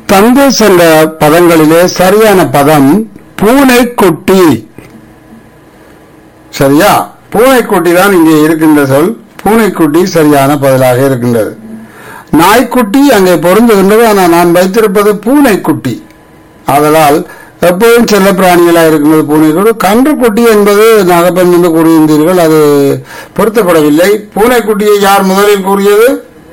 தந்து சென்ற பதங்களிலே சரியான பதம் பூனைக்குட்டி சரியா பூனைக்குட்டி தான் இங்கே இருக்கின்ற சொல் பூனைக்குட்டி சரியான பதிலாக இருக்கின்றது நாய்க்குட்டி அங்கே பொருந்துகின்றது ஆனால் நான் வைத்திருப்பது பூனைக்குட்டி ஆதலால் எப்போதும் செல்ல பிராணிகளாக இருக்கின்றது பூனைக்குட்டி கன்றுக்குட்டி என்பது நாகப்பன் என்று கூறியிருந்தீர்கள் அது பொருத்தப்படவில்லை பூனைக்குட்டியை யார் முதலில் கூறியது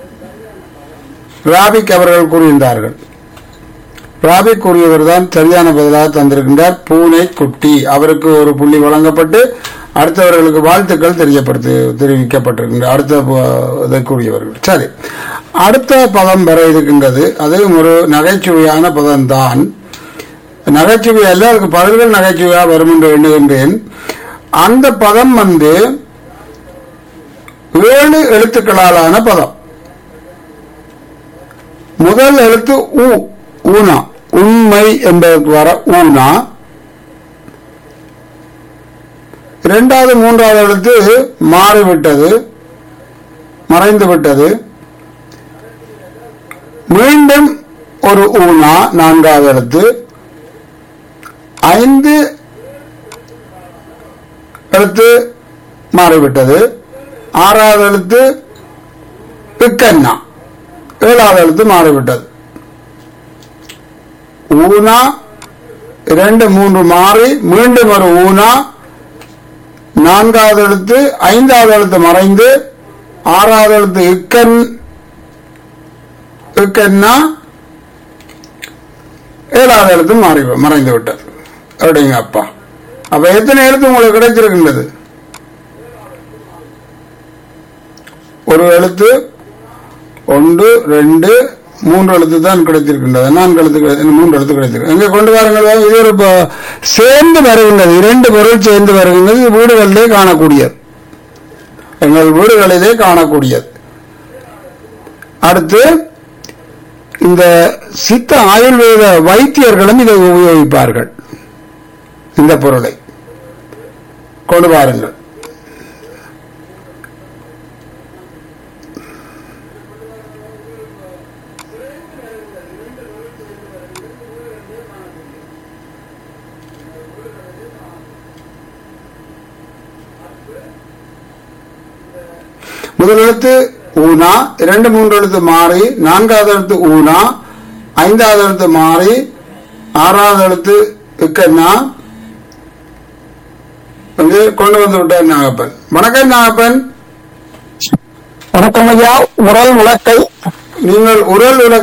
ராபிக் அவர்கள் கூறியிருந்தார்கள் ராபிக் கூறியவர் தான் சரியான பதிலாக தந்திருக்கின்றார் பூனை குட்டி அவருக்கு ஒரு புள்ளி வழங்கப்பட்டு அடுத்தவர்களுக்கு வாழ்த்துக்கள் தெரியப்படுத்து தெரிவிக்கப்பட்டிருக்கின்ற அடுத்த ப- இதை கூறியவர்கள் சரி அடுத்த பதம் வர இருக்கின்றது அது ஒரு நகைச்சுவையான பதம்தான் நகைச்சுவை அல்ல அதுக்கு பதில்கள் நகைச்சுவையாக வரும் என்று எண்ணுகின்றேன் அந்த பதம் வந்து ஏழு எழுத்துக்களாலான பதம் முதல் எழுத்து ஊ ஊனா உண்மை என்பதற்கு வர ஊனா இரண்டாவது மூன்றாவது எழுத்து மாறிவிட்டது மறைந்து விட்டது மீண்டும் ஒரு ஊனா நான்காவது எழுத்து ஐந்து எழுத்து மாறிவிட்டது ஆறாவது எழுத்து பிக்கன்னா ஏழாவது எழுத்து மாறிவிட்டது ஊனா இரண்டு மூன்று மாறி மீண்டும் ஒரு ஊனா நான்காவது எழுத்து ஐந்தாவது எழுத்து மறைந்து ஆறாவது எழுத்து இக்கன் இக்கன்னா ஏழாவது எழுத்து மாறி மறைந்து விட்டது அப்படிங்க அப்பா அப்ப எத்தனை எழுத்து உங்களுக்கு கிடைச்சிருக்கின்றது ஒரு எழுத்து ஒன்று ரெண்டு மூன்று எழுத்து தான் கிடைத்திருக்கின்றது நான்கு எழுத்து கிடை- மூன்று எழுத்து கிடைத்திருக்கு எங்க கொண்டு வாருங்கள் இது ஒரு ப- சேர்ந்து வருகின்றது இரண்டு பொருள் சேர்ந்து வருகின்றது இது வீடுகளிலே காணக்கூடியது எங்கள் வீடுகளிலே காணக்கூடியது அடுத்து இந்த சித்த ஆயுர்வேத வைத்தியர்களும் இதை உபயோகிப்பார்கள் இந்த பொருளை கொண்டு வாருங்கள் முதல் எழுத்து ஊனா இரண்டு மூன்று எழுத்து மாறி நான்காவது எழுத்து ஊனா ஐந்தாவது எழுத்து மாறி ஆறாவது எழுத்து இக்கன்னா வந்து கொண்டு வந்து விட்டார் நாகப்பன் வணக்கம் நாகப்பன் வணக்கம் ஐயா உரல் உலக்கை நீங்கள் உரல் உலக